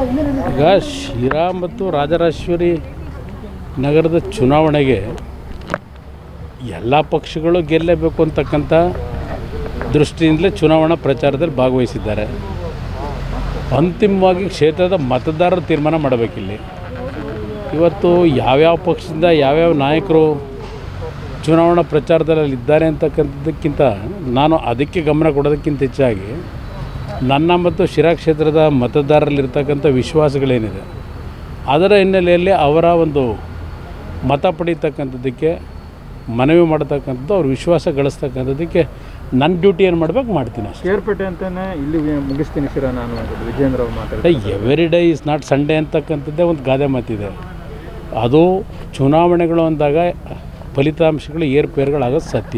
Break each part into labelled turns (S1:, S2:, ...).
S1: ಈಗ ಶಿರಾ ಮತ್ತು ರಾಜರಾಜೇಶ್ವರಿ ನಗರದ ಚುನಾವಣೆಗೆ ಎಲ್ಲ ಪಕ್ಷಗಳು ಗೆಲ್ಲಬೇಕು ಅಂತಕ್ಕಂಥ ದೃಷ್ಟಿಯಿಂದಲೇ ಚುನಾವಣಾ ಪ್ರಚಾರದಲ್ಲಿ ಭಾಗವಹಿಸಿದ್ದಾರೆ ಅಂತಿಮವಾಗಿ ಕ್ಷೇತ್ರದ ಮತದಾರರು ತೀರ್ಮಾನ ಮಾಡಬೇಕಿಲ್ಲಿ ಇವತ್ತು ಯಾವ್ಯಾವ ಪಕ್ಷದಿಂದ ಯಾವ್ಯಾವ ನಾಯಕರು ಚುನಾವಣಾ ಪ್ರಚಾರದಲ್ಲಿ ಇದ್ದಾರೆ ಅಂತಕ್ಕಂಥದ್ದಕ್ಕಿಂತ ನಾನು ಅದಕ್ಕೆ ಗಮನ ಕೊಡೋದಕ್ಕಿಂತ ಹೆಚ್ಚಾಗಿ ನನ್ನ ಮತ್ತು ಶಿರಾ ಕ್ಷೇತ್ರದ ಮತದಾರರಲ್ಲಿರ್ತಕ್ಕಂಥ ವಿಶ್ವಾಸಗಳೇನಿದೆ ಅದರ ಹಿನ್ನೆಲೆಯಲ್ಲಿ ಅವರ ಒಂದು ಮತ ಪಡೀತಕ್ಕಂಥದ್ದಕ್ಕೆ ಮನವಿ ಮಾಡತಕ್ಕಂಥದ್ದು ಅವ್ರ ವಿಶ್ವಾಸ ಗಳಿಸ್ತಕ್ಕಂಥದ್ದಕ್ಕೆ ನನ್ನ ಡ್ಯೂಟಿ ಏನು ಮಾಡ್ಬೇಕು ಮಾಡ್ತೀನಿ ಅಷ್ಟೇ
S2: ಕೇರ್ಪೇಟೆ ಅಂತಾನೆ ಇಲ್ಲಿ ಮುಗಿಸ್ತೀನಿ ಶಿರಾ ನಾನು ಅಂತ ವಿಜೇಂದ್ರ ಅವ್ರು ಮಾತಾಡ್ತಾರೆ
S1: every day is not Sunday ಅಂತಕ್ಕಂಥದ್ದೇ ಒಂದು ಗಾದೆ ಮಾತಿದೆ ಅದು ಚುನಾವಣೆಗಳು ಅಂದಾಗ ಫಲಿತಾಂಶಗಳು ಏರ್ಪೇರುಗಳಾಗೋದು ಸತ್ಯ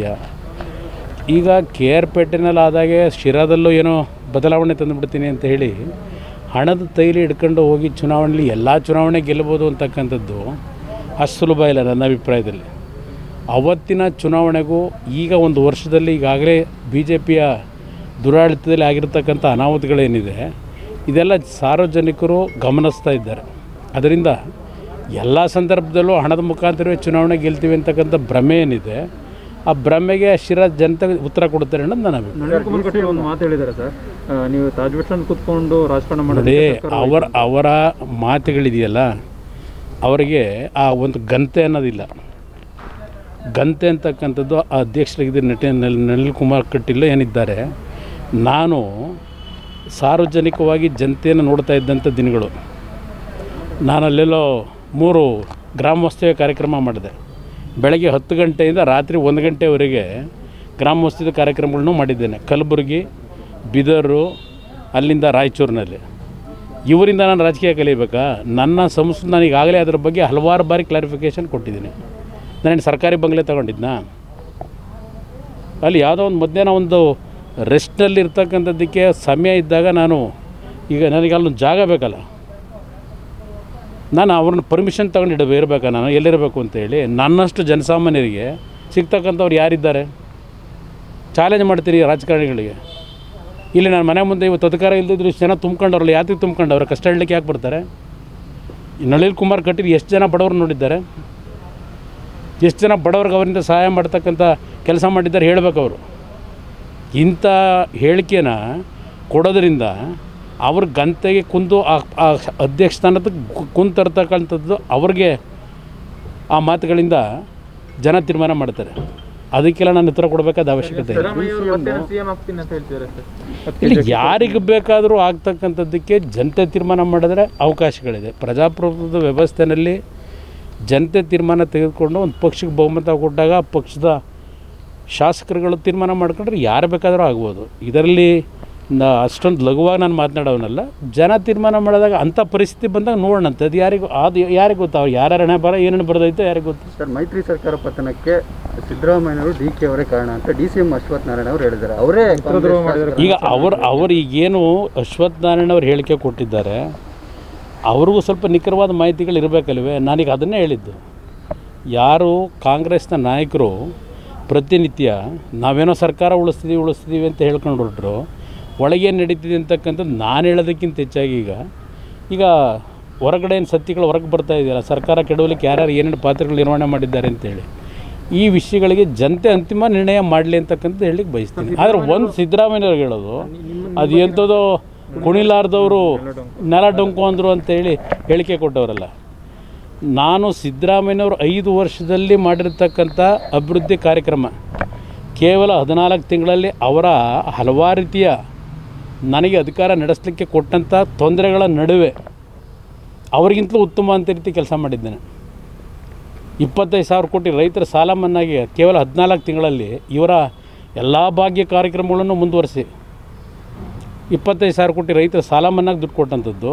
S1: ಈಗ ಕೆ ಆರ್ ಪೇಟೆನಲ್ಲಿ ಆದಾಗೆ ಶಿರಾದಲ್ಲೂ ಏನೋ ಬದಲಾವಣೆ ತಂದುಬಿಡ್ತೀನಿ ಅಂತ ಹೇಳಿ ಹಣದ ತೈಲಿ ಹಿಡ್ಕೊಂಡು ಹೋಗಿ ಚುನಾವಣೆಯಲ್ಲಿ ಎಲ್ಲ ಚುನಾವಣೆ ಗೆಲ್ಲಬೋದು ಅಂತಕ್ಕಂಥದ್ದು ಅಷ್ಟು ಸುಲಭ ಇಲ್ಲ ನನ್ನ ಅಭಿಪ್ರಾಯದಲ್ಲಿ ಅವತ್ತಿನ ಚುನಾವಣೆಗೂ ಈಗ ಒಂದು ವರ್ಷದಲ್ಲಿ ಈಗಾಗಲೇ ಬಿ ಜೆ ಪಿಯ ದುರಾಡಳಿತದಲ್ಲಿ ಆಗಿರ್ತಕ್ಕಂಥ ಅನಾಹುತಗಳೇನಿದೆ ಇದೆಲ್ಲ ಸಾರ್ವಜನಿಕರು ಗಮನಿಸ್ತಾ ಇದ್ದಾರೆ ಅದರಿಂದ ಎಲ್ಲ ಸಂದರ್ಭದಲ್ಲೂ ಹಣದ ಮುಖಾಂತರವೇ ಚುನಾವಣೆ ಗೆಲ್ತೀವಿ ಅಂತಕ್ಕಂಥ ಭ್ರಮೆ ಏನಿದೆ ಆ ಭ್ರಮೆಗೆ ಶಿರಾ ಜನತೆ ಉತ್ತರ ಕೊಡ್ತಾರೆ ಅನ್ನೋದು ನನ್ನ ಅಭಿಪ್ರಾಯ
S2: ನಳಿನ್ ಕುಮಾರ್ ಕಟೀಲ್ ಒಂದು ಮಾತು ಹೇಳಿದ್ದಾರೆ ಸರ್ ಆ, ನೀವು ತಾಜ್ ಬೆಟ್ಸನ್ ಕೂತ್ಕೊಂಡು ರಾಜಕಾರಣ
S1: ನೋಡಿ
S2: ಮಾಡೋದಕ್ಕೆ
S1: ಅವರ ಅವರ ಮಾತುಗಳಿದೆಯಲ್ಲ ಅವರಿಗೆ ಆ ಒಂದು ಗಂತೆ ಅನ್ನೋದಿಲ್ಲ ಗಂತೆ ಅಂತಕ್ಕಂಥದ್ದು ಆ ಅಧ್ಯಕ್ಷರಾಗಿದ್ದ ನಟ ನಲ್ ನಳಿನ್ ಕುಮಾರ್ ಕಟೀಲ್ ಏನಿದ್ದಾರೆ ನಾನು ಸಾರ್ವಜನಿಕವಾಗಿ ಜನತೆಯನ್ನು ನೋಡ್ತಾ ಇದ್ದಂಥ ದಿನಗಳು ನಾನು ಅಲ್ಲೆಲ್ಲೋ ಮೂರು ಗ್ರಾಮೋತ್ಸವ ಕಾರ್ಯಕ್ರಮ ಮಾಡಿದೆ ಬೆಳಗ್ಗೆ ಹತ್ತು ಗಂಟೆಯಿಂದ ರಾತ್ರಿ ಒಂದು ಗಂಟೆವರೆಗೆ ಗ್ರಾಮೋತ್ಸವದ ಕಾರ್ಯಕ್ರಮಗಳನ್ನು ಮಾಡಿದ್ದೇನೆ ಕಲಬುರಗಿ ಬಿದರು ಅಲ್ಲಿಂದ ರಾಯಚೂರಿನಲ್ಲಿ ಇವರಿಂದ ನಾನು ರಾಜಕೀಯ ಕಲಿಬೇಕಾ ನನ್ನ ಸಂಸ್ಥೆ ನಾನು ಈಗಾಗಲೇ ಅದರ ಬಗ್ಗೆ ಹಲವಾರು ಬಾರಿ ಕ್ಲಾರಿಫಿಕೇಷನ್ ಕೊಟ್ಟಿದ್ದೀನಿ ನಾನೇನು ಸರ್ಕಾರಿ ಬಂಗ್ಲೆ ತಗೊಂಡಿದ್ನಾ ಅಲ್ಲಿ ಯಾವುದೋ ಒಂದು ಮಧ್ಯಾಹ್ನ ಒಂದು ರೆಸ್ಟ್ನಲ್ಲಿ ಇರ್ತಕ್ಕಂಥದ್ದಕ್ಕೆ ಸಮಯ ಇದ್ದಾಗ ನಾನು ಈಗ ನನಗೆ ಅಲ್ಲೊಂದು ಜಾಗ ಬೇಕಲ್ಲ ನಾನು ಅವ್ರನ್ನ ಪರ್ಮಿಷನ್ ತಗೊಂಡು ಇಡ ಇರಬೇಕಾ ನಾನು ಎಲ್ಲಿರಬೇಕು ಅಂತೇಳಿ ನನ್ನಷ್ಟು ಜನಸಾಮಾನ್ಯರಿಗೆ ಸಿಗ್ತಕ್ಕಂಥವ್ರು ಯಾರಿದ್ದಾರೆ ಚಾಲೆಂಜ್ ಮಾಡ್ತೀರಿ ರಾಜಕಾರಣಿಗಳಿಗೆ ಇಲ್ಲಿ ನಾನು ಮನೆ ಮುಂದೆ ಇವತ್ತು ಅಧಿಕಾರ ಇಲ್ಲದಿದ್ರು ಇಷ್ಟು ಜನ ತುಂಬ್ಕೊಂಡವ್ರಲ್ಲ ಯಾತಿಗೆ ತುಂಬ್ಕೊಂಡವ್ರೆ ಕಷ್ಟ ಹೇಳಲಿಕ್ಕೆ ಯಾಕೆ ಬರ್ತಾರೆ ಈ ನಳಿನ್ ಕುಮಾರ್ ಕಟೀಲ್ ಎಷ್ಟು ಜನ ಬಡವರು ನೋಡಿದ್ದಾರೆ ಎಷ್ಟು ಜನ ಬಡವ್ರಿಗೆ ಅವರಿಂದ ಸಹಾಯ ಮಾಡ್ತಕ್ಕಂಥ ಕೆಲಸ ಮಾಡಿದ್ದಾರೆ ಹೇಳ್ಬೇಕು ಅವರು ಇಂಥ ಹೇಳಿಕೆನ ಕೊಡೋದ್ರಿಂದ ಅವ್ರ ಗಂತೆಗೆ ಕುಂದು ಆ ಆ ಅಧ್ಯಕ್ಷ ಸ್ಥಾನದ ಕುಂತರ್ತಕ್ಕಂಥದ್ದು ಅವ್ರಿಗೆ ಆ ಮಾತುಗಳಿಂದ ಜನ ತೀರ್ಮಾನ ಮಾಡ್ತಾರೆ ಅದಕ್ಕೆಲ್ಲ ನಾನು ಉತ್ತರ ಕೊಡಬೇಕಾದ ಅವಶ್ಯಕತೆ ಇಲ್ಲ
S2: ಸಿಎಂ ಆಗ್ತೀನಿ ಅಂತ ಹೇಳ್ತಿದ್ದಾರೆ ಸರ್
S1: ಇಲ್ಲಿ ಯಾರಿಗೆ ಬೇಕಾದರೂ ಆಗ್ತಕ್ಕಂಥದ್ದಕ್ಕೆ ಜನತೆ ತೀರ್ಮಾನ ಮಾಡಿದ್ರೆ ಅವಕಾಶಗಳಿದೆ ಪ್ರಜಾಪ್ರಭುತ್ವದ ವ್ಯವಸ್ಥೆಯಲ್ಲಿ ಜನತೆ ತೀರ್ಮಾನ ತೆಗೆದುಕೊಂಡು ಒಂದು ಪಕ್ಷಕ್ಕೆ ಬಹುಮತ ಕೊಟ್ಟಾಗ ಆ ಪಕ್ಷದ ಶಾಸಕರುಗಳು ತೀರ್ಮಾನ ಮಾಡ್ಕೊಂಡ್ರೆ ಯಾರು ಬೇಕಾದರೂ ಆಗ್ಬೋದು ಇದರಲ್ಲಿ ನಾ ಅಷ್ಟೊಂದು ಲಘುವಾಗಿ ನಾನು ಮಾತನಾಡೋನಲ್ಲ ಜನ ತೀರ್ಮಾನ ಮಾಡಿದಾಗ ಅಂಥ ಪರಿಸ್ಥಿತಿ ಬಂದಾಗ ನೋಡೋಣಂತೆ ಅದು ಯಾರಿಗೂ ಅದು ಯಾರಿಗೆ ಗೊತ್ತು ಅವ್ರು ಯಾರ್ಯಾರ ಹಣೆ ಬರ ಏನೇನು ಬರ್ದೈತೋ ಯಾರಿಗೆ ಗೊತ್ತು
S3: ಸರ್ ಮೈತ್ರಿ ಸರ್ಕಾರ ಪತನಕ್ಕೆ ಸಿದ್ದರಾಮಯ್ಯನವರು ಡಿ ಕೆ ಅವರೇ ಕಾರಣ ಅಂತ D C M Ashwath Narayan ಅವರು ಹೇಳಿದ್ದಾರೆ ಅವರೇ
S2: ದ್ರೋಹ ಮಾಡಿದ್ದಾರೆ.
S1: ಈಗ ಅವರು ಅವರು ಈಗೇನು ಅಶ್ವಥ್ ನಾರಾಯಣ ಅವ್ರು ಹೇಳಿಕೆ ಕೊಟ್ಟಿದ್ದಾರೆ ಅವ್ರಿಗೂ ಸ್ವಲ್ಪ ನಿಖರವಾದ ಮಾಹಿತಿಗಳು ಇರಬೇಕಲ್ವೇ ನಾನೀಗ ಅದನ್ನೇ ಹೇಳಿದ್ದು ಯಾರು ಕಾಂಗ್ರೆಸ್ನ ನಾಯಕರು ಪ್ರತಿನಿತ್ಯ ನಾವೇನೋ ಸರ್ಕಾರ ಉಳಿಸ್ತೀವಿ ಉಳಿಸ್ತೀವಿ ಅಂತ ಹೇಳ್ಕೊಂಡು ಹೊರಟ್ರು ಒಳಗೇನು ನಡೀತಿದೆ ಅಂತಕ್ಕಂಥದ್ದು ನಾನು ಹೇಳೋದಕ್ಕಿಂತ ಹೆಚ್ಚಾಗಿ ಈಗ ಈಗ ಹೊರಗಡೆ ಏನು ಸತ್ಯಗಳು ಹೊರಗೆ ಬರ್ತಾ ಇದೆಯಲ್ಲ ಸರ್ಕಾರ ಕೆಡವಲಿಕ್ಕೆ ಯಾರ್ಯಾರು ಏನೇನು ಪಾತ್ರಗಳು ನಿರ್ವಹಣೆ ಮಾಡಿದ್ದಾರೆ ಅಂತೇಳಿ ಈ ವಿಷಯಗಳಿಗೆ ಜನತೆ ಅಂತಿಮ ನಿರ್ಣಯ ಮಾಡಲಿ ಅಂತಕ್ಕಂಥದ್ದು ಹೇಳಲಿಕ್ಕೆ ಬಯಸ್ತೀನಿ ಆದರೆ ಒಂದು ಸಿದ್ದರಾಮಯ್ಯವ್ರಿಗೆ ಹೇಳೋದು ಅದು ಎಂಥದೋ ಕುಣಿಲಾರ್ದವರು ನೆಲ ಡೊಂಕು ಅಂದರು ಅಂತೇಳಿ ಹೇಳಿಕೆ ಕೊಟ್ಟವರಲ್ಲ ನಾನು ಸಿದ್ದರಾಮಯ್ಯನವರು ಐದು ವರ್ಷದಲ್ಲಿ ಮಾಡಿರ್ತಕ್ಕಂಥ ಅಭಿವೃದ್ಧಿ ಕಾರ್ಯಕ್ರಮ ಕೇವಲ ಹದಿನಾಲ್ಕು ತಿಂಗಳಲ್ಲಿ ಅವರ ಹಲವಾರು ರೀತಿಯ ನನಗೆ ಅಧಿಕಾರ ನಡೆಸಲಿಕ್ಕೆ ಕೊಟ್ಟಂಥ ತೊಂದರೆಗಳ ನಡುವೆ ಅವರಿಗಿಂತಲೂ ಉತ್ತಮ ಅಂತ ರೀತಿ ಕೆಲಸ ಮಾಡಿದ್ದೇನೆ ಇಪ್ಪತ್ತೈದು ಸಾವಿರ ಕೋಟಿ ರೈತರ ಸಾಲ ಮನ್ನಾಗಿ ಕೇವಲ ಹದಿನಾಲ್ಕು ತಿಂಗಳಲ್ಲಿ ಇವರ ಎಲ್ಲ ಭಾಗ್ಯ ಕಾರ್ಯಕ್ರಮಗಳನ್ನು ಮುಂದುವರಿಸಿ ಇಪ್ಪತ್ತೈದು ಸಾವಿರ ಕೋಟಿ ರೈತರ ಸಾಲ ಮನ್ನಾಗಿ ದುಡ್ಡು ಕೊಟ್ಟಂಥದ್ದು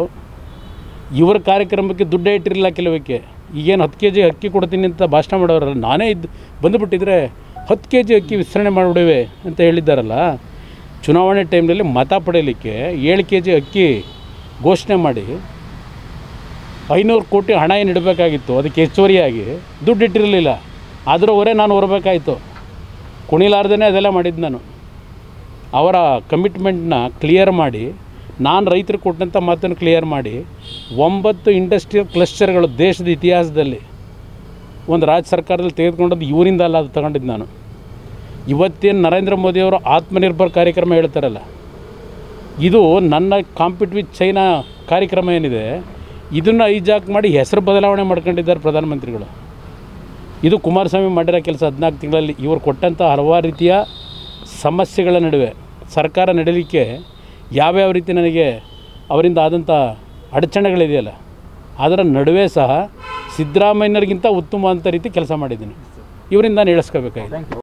S1: ಇವರ ಕಾರ್ಯಕ್ರಮಕ್ಕೆ ದುಡ್ಡೇ ಇಟ್ಟಿರಲಿಲ್ಲ ಕೆಲವಕ್ಕೆ ಈಗೇನು ಹತ್ತು ಕೆ ಜಿ ಅಕ್ಕಿ ಕೊಡ್ತೀನಿ ಅಂತ ಭಾಷಣ ಮಾಡೋರಲ್ಲ ನಾನೇ ಇದ್ದು ಬಂದುಬಿಟ್ಟಿದ್ರೆ ಹತ್ತು ಕೆ ಜಿ ಅಕ್ಕಿ ವಿಸ್ತರಣೆ ಮಾಡಿಬಿಡುವೆ ಅಂತ ಹೇಳಿದ್ದಾರಲ್ಲ ಚುನಾವಣೆ ಟೈಮ್ನಲ್ಲಿ ಮತ ಪಡೆಯಲಿಕ್ಕೆ ಏಳು ಕೆ ಜಿ ಅಕ್ಕಿ ಘೋಷಣೆ ಮಾಡಿ ಐನೂರು ಕೋಟಿ ಹಣ ಏನು ಇಡಬೇಕಾಗಿತ್ತು ಅದಕ್ಕೆ ಹೆಚ್ಚುವರಿಯಾಗಿ ದುಡ್ಡು ಇಟ್ಟಿರಲಿಲ್ಲ ಅದರ ಹೊರೆ ನಾನು ಹೊರಬೇಕಾಯಿತು ಕುಣಿಲಾರ್ದೇ ಅದೆಲ್ಲ ಮಾಡಿದ್ದು ನಾನು ಅವರ ಕಮಿಟ್ಮೆಂಟ್ನ ಕ್ಲಿಯರ್ ಮಾಡಿ ನಾನು ರೈತರಿಗೆ ಕೊಟ್ಟಂಥ ಮಾತನ್ನು ಕ್ಲಿಯರ್ ಮಾಡಿ ಒಂಬತ್ತು ಇಂಡಸ್ಟ್ರಿಯಲ್ ಕ್ಲಸ್ಟರ್ಗಳು ದೇಶದ ಇತಿಹಾಸದಲ್ಲಿ ಒಂದು ರಾಜ್ಯ ಸರ್ಕಾರದಲ್ಲಿ ತೆಗೆದುಕೊಂಡದ್ದು ಇವರಿಂದ ಅಲ್ಲ ಅದು ತಗೊಂಡಿದ್ದು ನಾನು ಇವತ್ತೇನು ನರೇಂದ್ರ ಮೋದಿಯವರು ಆತ್ಮನಿರ್ಭರ್ ಕಾರ್ಯಕ್ರಮ ಹೇಳ್ತಾರಲ್ಲ ಇದು ನನ್ನ ಕಾಂಪಿಟ್ ವಿತ್ ಚೈನಾ ಕಾರ್ಯಕ್ರಮ ಏನಿದೆ ಇದನ್ನು ಐಜಾಕ್ ಮಾಡಿ ಹೆಸರು ಬದಲಾವಣೆ ಮಾಡ್ಕೊಂಡಿದ್ದಾರೆ ಪ್ರಧಾನಮಂತ್ರಿಗಳು ಇದು ಕುಮಾರಸ್ವಾಮಿ ಮಾಡಿರೋ ಕೆಲಸ ಹದಿನಾಲ್ಕು ತಿಂಗಳಲ್ಲಿ ಇವರು ಕೊಟ್ಟಂಥ ಹಲವಾರು ರೀತಿಯ ಸಮಸ್ಯೆಗಳ ನಡುವೆ ಸರ್ಕಾರ ನಡೀಲಿಕ್ಕೆ ಯಾವ್ಯಾವ ರೀತಿ ನನಗೆ ಅವರಿಂದ ಆದಂಥ ಅಡಚಣೆಗಳಿದೆಯಲ್ಲ ಅದರ ನಡುವೆ ಸಹ ಸಿದ್ದರಾಮಯ್ಯರಿಗಿಂತ ಉತ್ತಮವಾದಂಥ ರೀತಿ ಕೆಲಸ ಮಾಡಿದ್ದೀನಿ ಇವರಿಂದ ನಾನು ಹೇಳಿಸ್ಕೋಬೇಕಾಗಿದೆ